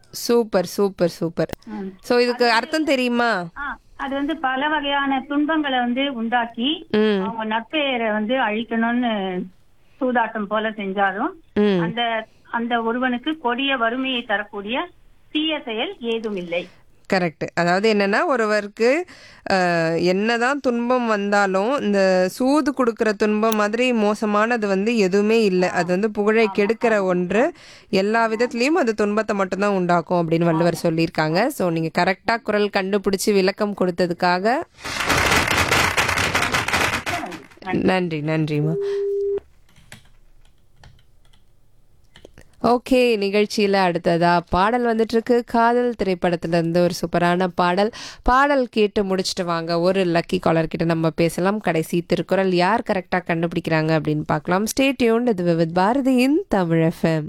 Super super super ம். So இதுக்கு அர்த்தம் தெரியுமா ஆ, அது வந்து பல வகையான துன்பங்களை வந்து உண்டாக்கி ம் அவங்க நற்பெயரை வந்து அழிக்கணும்னு சூதாட்டம் போல செஞ்சாலும் ம் அந்த அந்த ஒருவனுக்கு கொடிய வறுமையை தரக்கூடிய தீய செயல் ஏதும் இல்லை கரெக்ட் அதாவது என்னன்னா ஒருவருக்கு அஹ், என்னதான் துன்பம் வந்தாலும் இந்த சூது கொடுக்கிற துன்பம் மாதிரி மோசமானது வந்து எதுவுமே இல்லை அது வந்து புகழை கெடுக்கிற ஒன்று எல்லா விதத்துலயும் அது துன்பத்தை மட்டும்தான் உண்டாக்கும் அப்படின்னு வள்ளுவர் சொல்லியிருக்காங்க ஸோ நீங்க கரெக்டா குரல் கண்டுபிடிச்சு விளக்கம் கொடுத்ததுக்காக நன்றி நன்றிம்மா ஓகே நிகழ்ச்சியில் அடுத்ததா பாடல் வந்துட்டு இருக்கு காதல் திரைப்படத்துல இருந்து ஒரு சூப்பரான பாடல் பாடல் கேட்டு முடிச்சுட்டு வாங்க ஒரு லக்கி காலர் கிட்ட நம்ம பேசலாம் கடைசி திருக்குறள் யார் கரெக்டாக கண்டுபிடிக்கிறாங்க அப்படின்னு பார்க்கலாம் ஸ்டே டியூன் இது வித் பாரதியின் தமிழ் எஃப்எம்